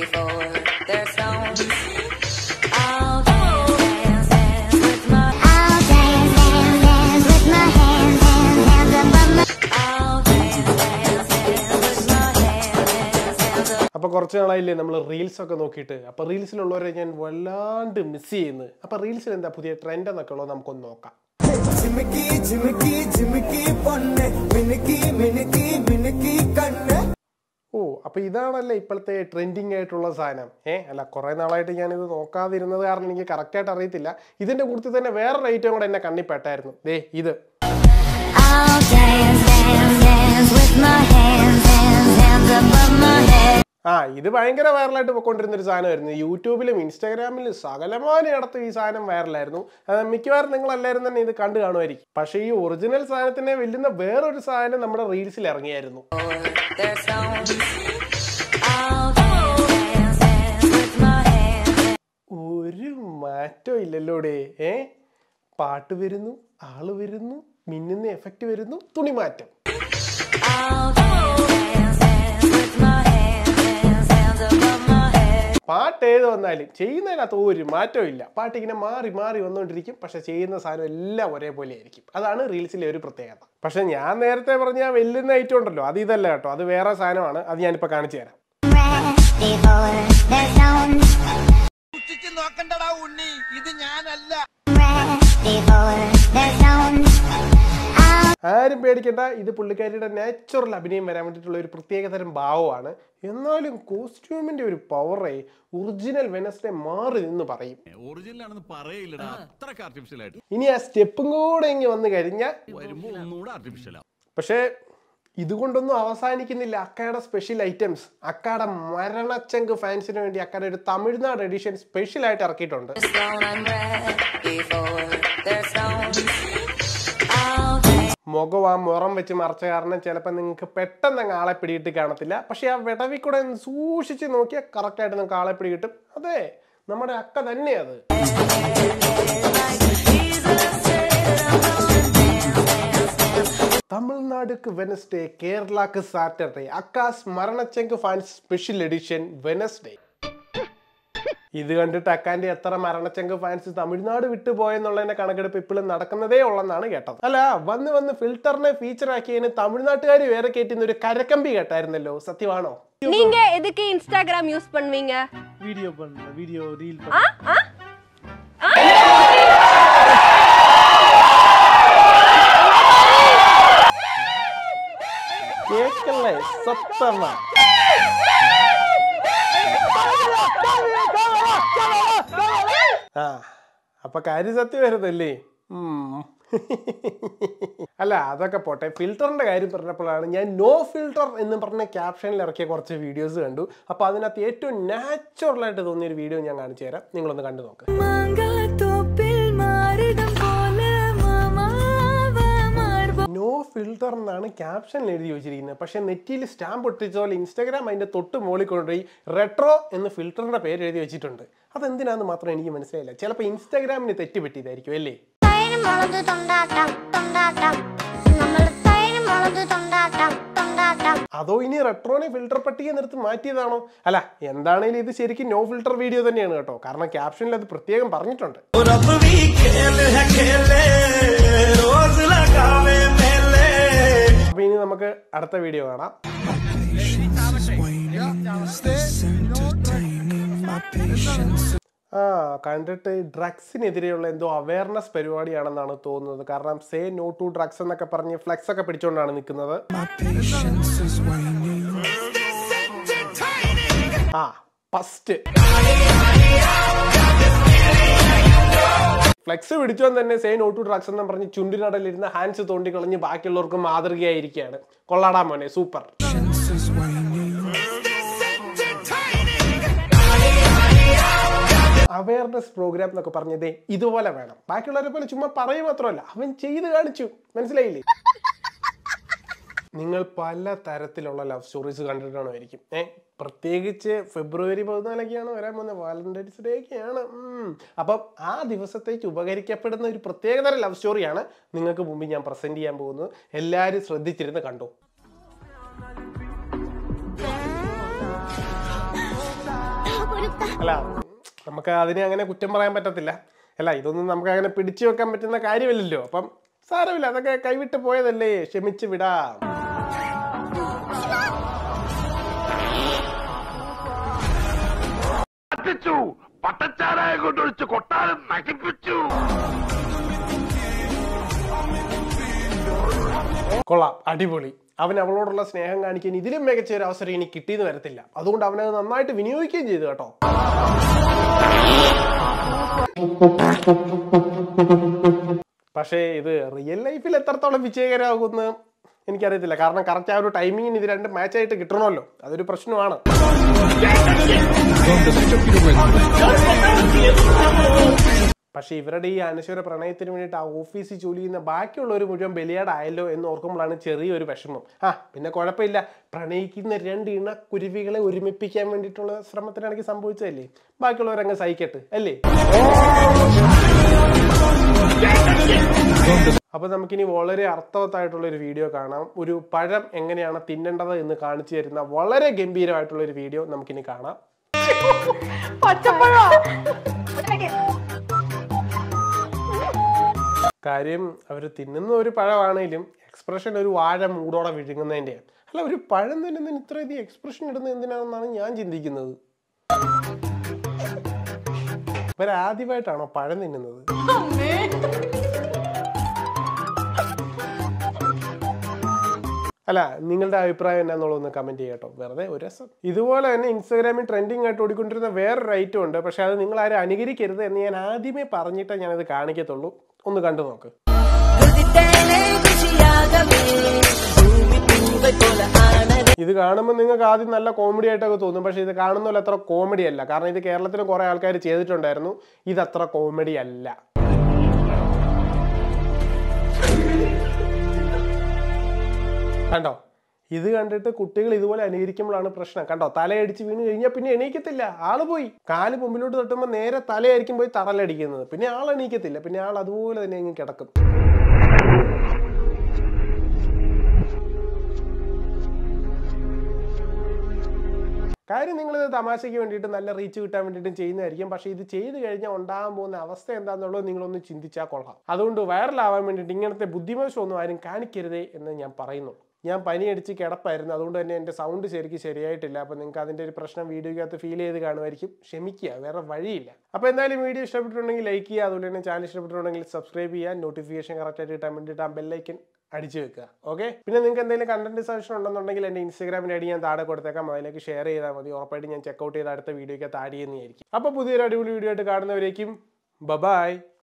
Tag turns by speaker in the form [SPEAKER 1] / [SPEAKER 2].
[SPEAKER 1] before they're stoned. I'll dance, dance, dance with my
[SPEAKER 2] I'll dance, dance, dance with my hands, hands, hands above my
[SPEAKER 1] I'll dance, dance, dance with my hands, hands, hands up.
[SPEAKER 3] അപ്പോൾ കുറച്ച് നാളായില്ലേ നമ്മൾ reels ഒക്കെ നോക്കിയിട്ട് അപ്പോൾ റീൽസിലുള്ളവരെ ഞാൻ വല്ലാണ്ട് miss ചെയ്യുന്നു അപ്പോൾ റീൽസിൽ എന്താ പുതിയ ട്രെൻഡ് എന്നൊക്കെ ഉള്ളത് നമുക്കൊന്ന് നോക്കാം
[SPEAKER 4] ചിമിക്കി ചിമിക്കി ചിമിക്കി പൊണ്ണ് മിനുക്കി മിനുക്കി മിനുക്കി കണ്ണ്
[SPEAKER 3] ഓ അപ്പോൾ ഇതാണല്ലേ ഇപ്പോഴത്തെ ട്രെൻഡിങ് ആയിട്ടുള്ള സാധനം ഏ അല്ല കുറേ നാളായിട്ട് ഞാനിത് നോക്കാതിരുന്നത് കാരണം എനിക്ക് കറക്റ്റായിട്ട് അറിയത്തില്ല ഇതിൻ്റെ കൂട്ടത്തിൽ തന്നെ വേറൊരു ഐറ്റം കൂടെ എന്നെ കണ്ണിൽ പെട്ടായിരുന്നു ദേ ഇത്
[SPEAKER 2] I'll dance, dance, dance with my hands, hands, hands above my head.
[SPEAKER 3] ആ ഇത് ഭയങ്കര വൈറലായിട്ട് പോയിക്കൊണ്ടിരുന്ന ഒരു സാധനമായിരുന്നു യൂട്യൂബിലും ഇൻസ്റ്റാഗ്രാമിലും സകലമാന ഇടത്ത് ഈ സാധനം വൈറലായിരുന്നു അത് മിക്കവാറും നിങ്ങൾ എല്ലാവരും തന്നെ ഇത് കണ്ടു കാണുമായിരിക്കും പക്ഷേ ഈ ഒറിജിനൽ സാധനത്തിനെ വെല്ലുന്ന വേറൊരു സാധനം നമ്മുടെ റീൽസിൽ ഇറങ്ങിയായിരുന്നു
[SPEAKER 1] They're stoned. I'll dance, dance, dance with my hands.
[SPEAKER 3] ഒരു മാറ്റവും ഇല്ലല്ലോടെ ഏ പാട്ട് വരുന്നു ആള് വരുന്നു മിന്നുന്ന എഫക്റ്റ് വരുന്നു തുണി മാറ്റം
[SPEAKER 1] I'll dance, dance with my hands, hands, hands above my head.
[SPEAKER 3] പാട്ട് ഏത് വന്നാലും ചെയ്യുന്നതിനകത്ത് ഒരു മാറ്റവും ഇല്ല പാട്ട് ഇങ്ങനെ മാറി മാറി വന്നുകൊണ്ടിരിക്കും പക്ഷെ ചെയ്യുന്ന സാധനം എല്ലാം ഒരേപോലെ ആയിരിക്കും അതാണ് റീൽസിലെ ഒരു പ്രത്യേകത പക്ഷെ ഞാൻ നേരത്തെ പറഞ്ഞ ആ വെല്ലുന്ന ഐറ്റം ഉണ്ടല്ലോ അത് ഇതല്ല കേട്ടോ അത് വേറെ സാധനമാണ് അത് ഞാനിപ്പോൾ കാണിച്ചു തരാം
[SPEAKER 2] Ready for the zone.
[SPEAKER 5] സൂക്ഷിച്ച് നോക്കണ്ടടാ ഉണ്ണി ഇത് ഞാനല്ല
[SPEAKER 2] Ready for the zone. I'll
[SPEAKER 3] ആരും പേടിക്കണ്ട ഇത് പുള്ളിക്കാരിയുടെ നാച്ചുറൽ അഭിനയം വരാൻ വേണ്ടിയിട്ടുള്ള ഒരു പ്രത്യേകതരം ഭാവമാണ് എന്നാലും കോസ്റ്റ്യൂമിന്റെ ഒരു പവറേ ഒറിജിനൽ വെനസ്ഡേ മാറി നിന്ന് പറയും
[SPEAKER 6] ഒറിജിനൽ ആണെന്ന് പറയില്ലടാ അത്രക്ക് ആർട്ടിഫിഷ്യൽ ആയിട്ട്
[SPEAKER 3] ഇനി ആ സ്റ്റെപ്പും കൂടെ ഇങ്ങ് വന്നു കഴിഞ്ഞാൽ
[SPEAKER 6] വരുമ്പോ ഒന്നുകൂടെ ആർട്ടിഫിഷ്യലാ
[SPEAKER 3] പക്ഷേ ഇതുകൊണ്ടൊന്നും അവസാനിക്കുന്നില്ല അക്കയുടെ സ്പെഷ്യൽ ഐറ്റംസ് അക്കയുടെ മരണച്ചങ്ക് ഫാൻസിന് വേണ്ടി അക്കയുടെ ഒരു തമിഴ്നാട് എഡിഷൻ സ്പെഷ്യൽ ആയിട്ട് ഇറക്കിയിട്ടുണ്ട്
[SPEAKER 1] Stone and ready for they're stoned. I'll dance,
[SPEAKER 3] മുഖം ആ മുറം വെച്ച് മറച്ച കാരണം ചിലപ്പോൾ നിങ്ങൾക്ക് പെട്ടെന്ന് അങ്ങ് ആളെ പിടിയിട്ട് കാണത്തില്ല പക്ഷേ ആ വിടവിൽ കൂടെ ഒന്ന് സൂക്ഷിച്ച് നോക്കിയാൽ കറക്റ്റായിട്ട് നിങ്ങൾക്ക് ആളെ പിടി കിട്ടും അതെ നമ്മുടെ അക്ക തന്നെ അത് തമിഴ്നാടുക്ക് വെനസ്ഡേ കേരളക്ക് സാറ്റർഡേ അക്കാസ് മരണച്ചങ്ക് ഫാൻസ് സ്പെഷ്യൽ എഡിഷൻ വെനസ്ഡേ ഇത് കണ്ടിട്ട് അക്കാന്റെ എത്ര മരണച്ചങ്ക് ഫാൻസ് തമിഴ്നാട് വിട്ടുപോയെന്നുള്ളതിന്റെ കണക്കെടുപ്പ് ഇപ്പോഴും നടക്കുന്നതേ ഉള്ളെന്നാണ് കേട്ടത് അല്ല വന്ന് വന്ന് ഫിൽറ്ററിനെ ഫീച്ചർ ആക്കിയതിന് തമിഴ്നാട്ടുകാർ വേറെ കയറ്റുന്ന ഒരു കരക്കമ്പി കേട്ടായിരുന്നല്ലോ സത്യമാണോ
[SPEAKER 7] நீங்க எதுக்கு இன்ஸ்டாகிராம் யூஸ் பண்ணுவீங்க
[SPEAKER 8] வீடியோ பண்ண வீடியோ ரீல்
[SPEAKER 7] ஆ ஆ
[SPEAKER 3] കേക്കല്ലേ സത്യമാ ആ അപ്പൊ കാര്യം സത്യമായിരുന്നല്ലേ ഉം. അല്ല അതൊക്കെ പോട്ടെ ഫിൽറ്ററിന്റെ കാര്യം പറഞ്ഞപ്പോഴാണ് ഞാൻ നോ ഫിൽറ്റർ എന്ന് പറഞ്ഞ ക്യാപ്ഷനിൽ ഇറക്കിയ കുറച്ച് വീഡിയോസ് കണ്ടു അപ്പൊ അതിനകത്ത് ഏറ്റവും നാച്ചുറൽ ആയിട്ട് തോന്നിയ ഒരു വീഡിയോ ഞാൻ കാണിച്ചു തരാം നിങ്ങളൊന്ന് കണ്ടു നോക്ക് നോ ഫിൽറ്റർ എന്നാണ് ക്യാപ്ഷനിൽ എഴുതി വെച്ചിരിക്കുന്നത് പക്ഷെ നെറ്റിയിൽ സ്റ്റാമ്പ് ഒട്ടിച്ച പോലെ ഇൻസ്റ്റാഗ്രാം അതിന്റെ തൊട്ട് മുകളിൽ കൊണ്ടുപോയി റെട്രോ എന്ന് ഫിൽറ്ററിന്റെ പേര് എഴുതി വെച്ചിട്ടുണ്ട് അതെന്തിനാന്ന് മാത്രം എനിക്ക് മനസ്സിലായില്ല ചിലപ്പോൾ ഇൻസ്റ്റാഗ്രാമിന് തെറ്റുപറ്റിയതായിരിക്കും അല്ലേ
[SPEAKER 2] തൈര് മുളക് തൊണ്ടാട്ടം തൊണ്ടാട്ടം നമ്മൾ തൈര് മുളക് തൊണ്ടാട്ടം തൊണ്ടാട്ടം
[SPEAKER 3] അതോ ഇനി റെട്രോനെ ഫിൽറ്റർ പട്ടിക നിർത്തി മാറ്റിയതാണോ അല്ല എന്താണേലും ഇത് ശരിക്കും നോ ഫിൽറ്റർ വീഡിയോ തന്നെയാണ് കേട്ടോ കാരണം ക്യാപ്ഷനിൽ അത് പ്രത്യേകം പറഞ്ഞിട്ടുണ്ട്
[SPEAKER 4] रब भी खेल है खेले रोज लगावे मेले
[SPEAKER 3] അപ്പൊ ഇനി നമുക്ക് അടുത്ത വീഡിയോ കാണാം ആ കണ്ടിട്ട് ഡ്രഗ്സിനെതിരെയുള്ള എന്തോ അവയർനെസ് പരിപാടിയാണെന്നാണ് തോന്നുന്നത് കാരണം സേ നോ ടു ഡ്രഗ്സ് എന്നൊക്കെ പറഞ്ഞ് ഫ്ലെക്സ് ഒക്കെ പിടിച്ചുകൊണ്ടാണ് നിൽക്കുന്നത് ആ ഫസ്റ്റ് ഫ്ലെക്സ് പിടിച്ചോൻ തന്നെ സേ നോ ടു ഡ്രഗ്സ് എന്ന് പറഞ്ഞ് ചുണ്ടിനടലിരുന്ന ഹാൻഡ്സ് തോണ്ടി കളഞ്ഞ് ബാക്കിയുള്ളവർക്ക് മാതൃകയായിരിക്കുകയാണ് കൊള്ളാടാ മോനെ സൂപ്പർ അവയർനെസ് പ്രോഗ്രാം എന്നൊക്കെ പറഞ്ഞത് ഇതുപോലെ വേണം ബാക്കിയുള്ളവരെ പോലെ ചുമ്മാ പറയുക മാത്രമല്ല അവൻ ചെയ്ത് കാണിച്ചു മനസ്സിലായില്ലേ നിങ്ങൾ പല തരത്തിലുള്ള ലവ് സ്റ്റോറീസ് കണ്ടിട്ടാണായിരിക്കും ഏ പ്രത്യേകിച്ച് ഫെബ്രുവരി പതിനാലൊക്കെയാണ് വരാൻ പോകുന്നത് വാലന്റൈൻസ് ഡേ ഒക്കെയാണ് ഉം. അപ്പം ആ ദിവസത്തേക്ക് ഉപകരിക്കപ്പെടുന്ന ഒരു പ്രത്യേകതരം ലവ് സ്റ്റോറിയാണ് നിങ്ങൾക്ക് മുമ്പിൽ ഞാൻ പ്രസന്റ് ചെയ്യാൻ പോകുന്നത് എല്ലാവരും ശ്രദ്ധിച്ചിരുന്ന് കണ്ടു അല്ല നമുക്ക് അതിനെ അങ്ങനെ കുറ്റം പറയാൻ പറ്റത്തില്ല അല്ല ഇതൊന്നും നമുക്ക് അങ്ങനെ പിടിച്ചു വെക്കാൻ പറ്റുന്ന കാര്യമല്ലല്ലോ അപ്പം സാരമില്ല അതൊക്കെ കൈവിട്ട് പോയതല്ലേ ക്ഷമിച്ച് വിടാം
[SPEAKER 4] പട്ടച്ചാരായ കൊണ്ടൊഴിച്ച് കൊട്ടാരം നശിപ്പിച്ചു
[SPEAKER 3] കൊള്ളാം അടിപൊളി അവൻ അവളോടുള്ള സ്നേഹം കാണിക്കാൻ ഇതിലും മികച്ച ഒരു അവസരം ഇനി കിട്ടിയെന്ന് വരത്തില്ല അതുകൊണ്ട് അവനത് നന്നായിട്ട് വിനിയോഗിക്കുകയും ചെയ്തു കേട്ടോ പക്ഷേ ഇത് റിയൽ ലൈഫിൽ എത്രത്തോളം വിജയകരമാകുമെന്ന് എനിക്കറിയത്തില്ല കാരണം കറക്റ്റ് ആ ഒരു ടൈമിങ്ങിന് ഇത് രണ്ട് മാച്ച് ആയിട്ട് കിട്ടണമല്ലോ അതൊരു പ്രശ്നമാണ് പക്ഷേ ഇവരുടെ ഈ അനശ്വര പ്രണയത്തിന് വേണ്ടിയിട്ട് ആ ഓഫീസിൽ ജോലി ചെയ്യുന്ന ബാക്കിയുള്ളവർ മുഴുവൻ ബലിയാടായല്ലോ എന്ന് ഓർക്കുമ്പോഴാണ് ചെറിയൊരു വിഷമം ആ പിന്നെ കുഴപ്പമില്ല പ്രണയിക്കുന്ന രണ്ട് ഇണ കുരുവികളെ ഒരുമിപ്പിക്കാൻ വേണ്ടിയിട്ടുള്ള ശ്രമത്തിനാണെങ്കിൽ സംഭവിച്ചതല്ലേ ബാക്കിയുള്ളവരങ്ങ് സഹിക്കട്ടെ അല്ലേ അപ്പൊ നമുക്കിനി വളരെ അർത്ഥവത്തായിട്ടുള്ള ഒരു വീഡിയോ കാണാം ഒരു പഴം എങ്ങനെയാണ് തിന്നേണ്ടത് എന്ന് കാണിച്ചു തരുന്ന വളരെ ഗംഭീരമായിട്ടുള്ള ഒരു വീഡിയോ നമുക്കിനി കാണാം കാര്യം അവർ തിന്നുന്ന ഒരു പഴമാണെങ്കിലും എക്സ്പ്രഷൻ ഒരു വാഴ മൂടോടെ വിഴുങ്ങുന്നതിൻ്റെ അല്ല ഒരു പഴം തിന്നുന്നതിന് ഇത്രയധികം എക്സ്പ്രഷൻ ഇടുന്നത് എന്തിനാണെന്നാണ് ഞാൻ ചിന്തിക്കുന്നത് ഇവരാദ്യമായിട്ടാണോ പഴം തിന്നുന്നത് അല്ല നിങ്ങളുടെ അഭിപ്രായം എന്നാന്നുള്ളതൊന്ന് കമന്റ് ചെയ്യട്ടോ വെറുതെ ഒരു രസം ഇതുപോലെ തന്നെ ഇൻസ്റ്റാഗ്രാമിൽ ട്രെൻഡിങ് ആയിട്ട് ഓടിക്കൊണ്ടിരുന്ന വേറൊരു ഐറ്റം ഉണ്ട് പക്ഷെ അത് നിങ്ങൾ ആരും അനുകരിക്കരുത് എന്ന് ഞാൻ ആദ്യമേ പറഞ്ഞിട്ടേ ഞാനത് കാണിക്കത്തുള്ളൂ ഒന്ന് കണ്ടു നോക്ക് ഇത് കാണുമ്പോൾ നിങ്ങൾക്ക് ആദ്യം നല്ല കോമഡി ആയിട്ടൊക്കെ തോന്നും പക്ഷെ ഇത് കാണുന്ന പോലെ അത്ര കോമഡി അല്ല കാരണം ഇത് കേരളത്തിൽ കുറെ ആൾക്കാർ ചെയ്തിട്ടുണ്ടായിരുന്നു ഇത് അത്ര കോമഡി അല്ല കണ്ടോ ഇത് കണ്ടിട്ട് കുട്ടികൾ ഇതുപോലെ അനുകരിക്കുമ്പോഴാണ് പ്രശ്നം കണ്ടോ തലയടിച്ച് വീണ് കഴിഞ്ഞാൽ പിന്നെ എണീക്കത്തില്ല ആള് പോയി കാല് മുമ്പിലോട്ട് തട്ടുമ്പോൾ നേരെ തലയായിരിക്കും പോയി തറലടിക്കുന്നത് പിന്നെ ആൾ എണീക്കത്തില്ല പിന്നെ ആൾ അതുപോലെ തന്നെ അങ്ങ് കിടക്കും കാര്യം നിങ്ങളിത് തമാശയ്ക്ക് വേണ്ടിയിട്ട് നല്ല റീച്ച് കിട്ടാൻ വേണ്ടിയിട്ടും ചെയ്യുന്നതായിരിക്കും പക്ഷേ ഇത് ചെയ്ത് കഴിഞ്ഞാൽ ഉണ്ടാകാൻ പോകുന്ന അവസ്ഥ എന്താണെന്നുള്ളത് നിങ്ങളൊന്ന് ചിന്തിച്ചാൽ കൊള്ളാം അതുകൊണ്ട് വൈറലാവാൻ വേണ്ടിയിട്ട് ഇങ്ങനത്തെ ബുദ്ധിമോശമൊന്നും ആരും കാണിക്കരുതേ എന്ന് ഞാൻ പറയുന്നു ഞാൻ പനിയടിച്ച് കിടപ്പായിരുന്നു അതുകൊണ്ട് തന്നെ എൻ്റെ സൗണ്ട് ശരിക്കും ശരിയായിട്ടില്ല അപ്പോൾ നിങ്ങൾക്ക് അതിൻ്റെ ഒരു പ്രശ്നം വീഡിയോയ്ക്കകത്ത് ഫീൽ ചെയ്ത് കാണുമായിരിക്കും ക്ഷമിക്കുക വേറെ വഴിയില്ല അപ്പോൾ എന്തായാലും വീഡിയോ ഇഷ്ടപ്പെട്ടിട്ടുണ്ടെങ്കിൽ ലൈക്ക് ചെയ്യുക അതുപോലെ തന്നെ ചാനൽ ഇഷ്ടപ്പെട്ടിട്ടുണ്ടെങ്കിൽ സബ്സ്ക്രൈബ് ചെയ്യുക നോട്ടിഫിക്കേഷൻ കറക്റ്റായിട്ട് കിട്ടാൻ വേണ്ടിയിട്ട് ആ ബെല്ലൈക്കൻ അടിച്ചു വെക്കുക ഓക്കെ പിന്നെ നിങ്ങൾക്ക് എന്തെങ്കിലും കണ്ടന്റ് സജഷൻ ഉണ്ടെന്നുണ്ടെങ്കിൽ എൻ്റെ ഇൻസ്റ്റാഗ്രാമിൻ്റെ ഐഡി ഞാൻ താഴെ കൊടുത്തേക്കാം അതിലേക്ക് ഷെയർ ചെയ്താൽ മതി ഉറപ്പായിട്ട് ഞാൻ ചെക്കൗട്ട് ചെയ്ത് അടുത്ത വീഡിയോയ്ക്ക് ആഡ് ചെയ്യുന്നതായിരിക്കും അപ്പോൾ പുതിയൊരു അടിപൊളി വീഡിയോ ആയിട്ട് കാണുന്നവരേക്കും ബബായ്